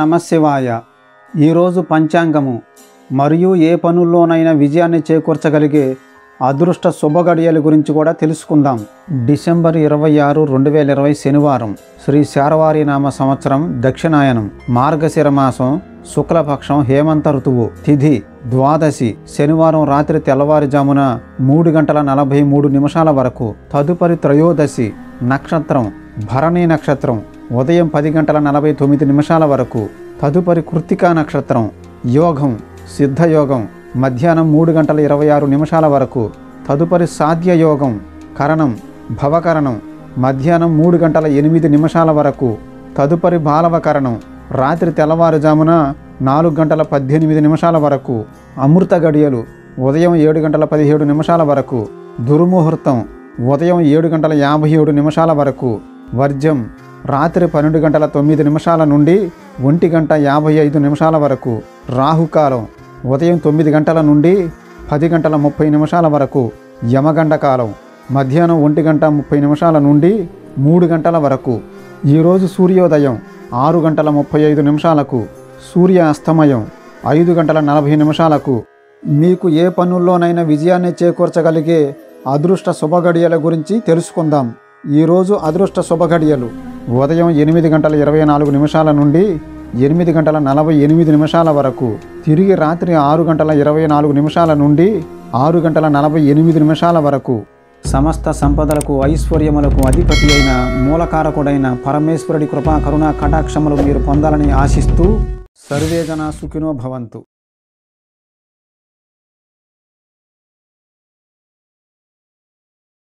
నమశివాయ ఈరోజు పంచాంగము మరియు ఏ పనుల్లోనైనా విజయాన్ని చేకూర్చగలిగే అదృష్ట శుభగడియల గురించి కూడా తెలుసుకుందాం డిసెంబర్ ఇరవై ఆరు రెండు వేల ఇరవై శనివారం శ్రీ శారవారి నామ సంవత్సరం దక్షిణాయనం మార్గశిర మాసం శుక్లపక్షం హేమంత ఋతువు తిథి ద్వాదశి శనివారం రాత్రి తెల్లవారుజామున మూడు గంటల నలభై మూడు నిమిషాల వరకు తదుపరి త్రయోదశి నక్షత్రం భరణి నక్షత్రం ఉదయం పది గంటల నలభై తొమ్మిది నిమిషాల వరకు తదుపరి కృత్తికా నక్షత్రం యోగం సిద్ధయోగం మధ్యాహ్నం మూడు గంటల ఇరవై ఆరు నిమిషాల వరకు తదుపరి సాధ్య యోగం కరణం భవకరణం మధ్యాహ్నం మూడు గంటల ఎనిమిది నిమిషాల వరకు తదుపరి బాలవకరణం రాత్రి తెల్లవారుజామున నాలుగు గంటల పద్దెనిమిది నిమిషాల వరకు అమృత గడియలు ఉదయం ఏడు గంటల పదిహేడు నిమిషాల వరకు దుర్ముహూర్తం ఉదయం ఏడు గంటల యాభై ఏడు నిమిషాల వరకు వర్జం రాత్రి పన్నెండు గంటల తొమ్మిది నిమిషాల నుండి ఒంటి గంట యాభై ఐదు నిమిషాల వరకు రాహుకాలం ఉదయం తొమ్మిది గంటల నుండి పది గంటల ముప్పై నిమిషాల వరకు యమగండ కాలం మధ్యాహ్నం ఒంటి గంట ముప్పై నిమిషాల నుండి మూడు గంటల వరకు ఈరోజు సూర్యోదయం ఆరు గంటల ముప్పై ఐదు నిమిషాలకు సూర్య అస్తమయం ఐదు గంటల నలభై నిమిషాలకు మీకు ఏ పనుల్లోనైనా విజయాన్ని చేకూర్చగలిగే అదృష్ట శుభగడియల గురించి తెలుసుకుందాం ఈరోజు అదృష్ట శుభగడియలు ఉదయం ఎనిమిది గంటల ఇరవై నాలుగు నిమిషాల నుండి ఎనిమిది గంటల నలభై ఎనిమిది నిమిషాల వరకు తిరిగి రాత్రి ఆరు గంటల ఇరవై నాలుగు నిమిషాల నుండి ఆరు గంటల నలభై ఎనిమిది నిమిషాల వరకు సమస్త సంపదలకు ఐశ్వర్యములకు అధిపతి అయిన మూలకారకుడైన పరమేశ్వరుడి కృపా కరుణా కటాక్షములు మీరు పొందాలని ఆశిస్తూ సర్వేజన సుఖినో భవంతు